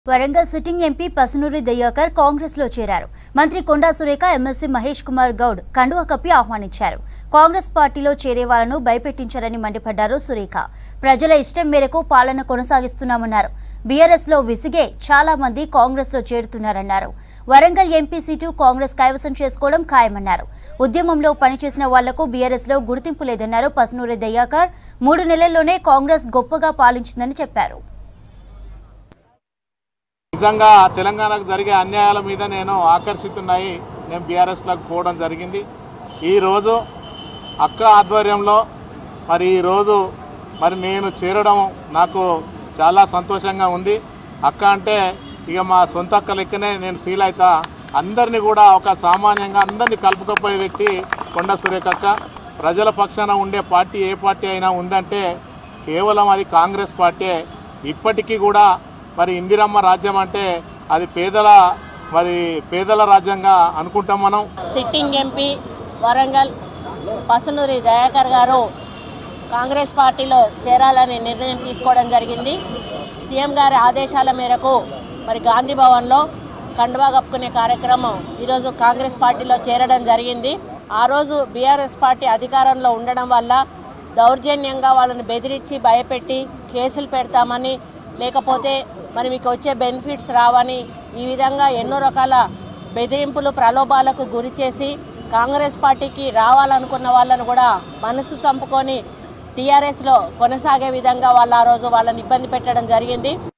Warangal sitting MP Pasunuri Dayakar Congress లో చేరారు మంత్రి కొండా సురేఖ ఎమ్మెల్సీ మహేష్ కుమార్ గౌడ్ కండువా కప్పి ఆహ్వానించారు కాంగ్రెస్ పార్టీలో చేరే వాళ్లను భయపెట్టించారని మండిపడ్డారు సురేఖ ప్రజల ఇష్టం మేరకు పాలన కొనసాగిస్తున్నామన్నారు బీఆర్ఎస్ లో విసిగే చాలా మంది కాంగ్రెస్ లో చేరుతున్నారన్నారు వరంగల్ ఎంపీ సీటు కాంగ్రెస్ కైవసం చేసుకోవడం ఖాయమన్నారు ఉద్యమంలో పనిచేసిన వాళ్లకు బీఆర్ఎస్ లో గుర్తింపు లేదన్నారు పసునూరి దయ్యాకర్ మూడు నెలల్లోనే కాంగ్రెస్ గొప్పగా పాలించిందని చెప్పారు నిజంగా తెలంగాణకు జరిగే అన్యాయాల మీద నేను ఆకర్షితున్నాయి నేను బీఆర్ఎస్లోకి పోవడం జరిగింది ఈరోజు అక్క ఆధ్వర్యంలో మరి ఈరోజు మరి నేను చేరడం నాకు చాలా సంతోషంగా ఉంది అక్క అంటే ఇక మా సొంత అక్క లెక్కనే నేను ఫీల్ అవుతా అందరినీ కూడా ఒక సామాన్యంగా అందరినీ కలుపుకపోయే వ్యక్తి కొండ సురేఖ అక్క ప్రజల పక్షాన ఉండే పార్టీ ఏ పార్టీ అయినా ఉందంటే కేవలం అది కాంగ్రెస్ పార్టీ ఇప్పటికీ కూడా మరి ఇందిరమ్మ రాజ్యం అంటే అది పేదల మరి పేదల రాజ్యంగా అనుకుంటాం మనం సిట్టింగ్ ఎంపీ వరంగల్ పసునూరి దయాకర్ గారు కాంగ్రెస్ పార్టీలో చేరాలని నిర్ణయం తీసుకోవడం జరిగింది సీఎం గారి ఆదేశాల మేరకు మరి గాంధీ భవన్లో కండువా కప్పుకునే కార్యక్రమం ఈరోజు కాంగ్రెస్ పార్టీలో చేరడం జరిగింది ఆ రోజు బీఆర్ఎస్ పార్టీ అధికారంలో ఉండడం వల్ల దౌర్జన్యంగా వాళ్ళని బెదిరించి భయపెట్టి కేసులు పెడతామని లేకపోతే మరి మీకు వచ్చే బెనిఫిట్స్ రావని ఈ విధంగా ఎన్నో రకాల బెదిరింపులు ప్రలోభాలకు గురి చేసి కాంగ్రెస్ పార్టీకి రావాలనుకున్న వాళ్ళను కూడా మనసు చంపుకొని టీఆర్ఎస్లో కొనసాగే విధంగా వాళ్ళు ఆ రోజు వాళ్ళని ఇబ్బంది పెట్టడం జరిగింది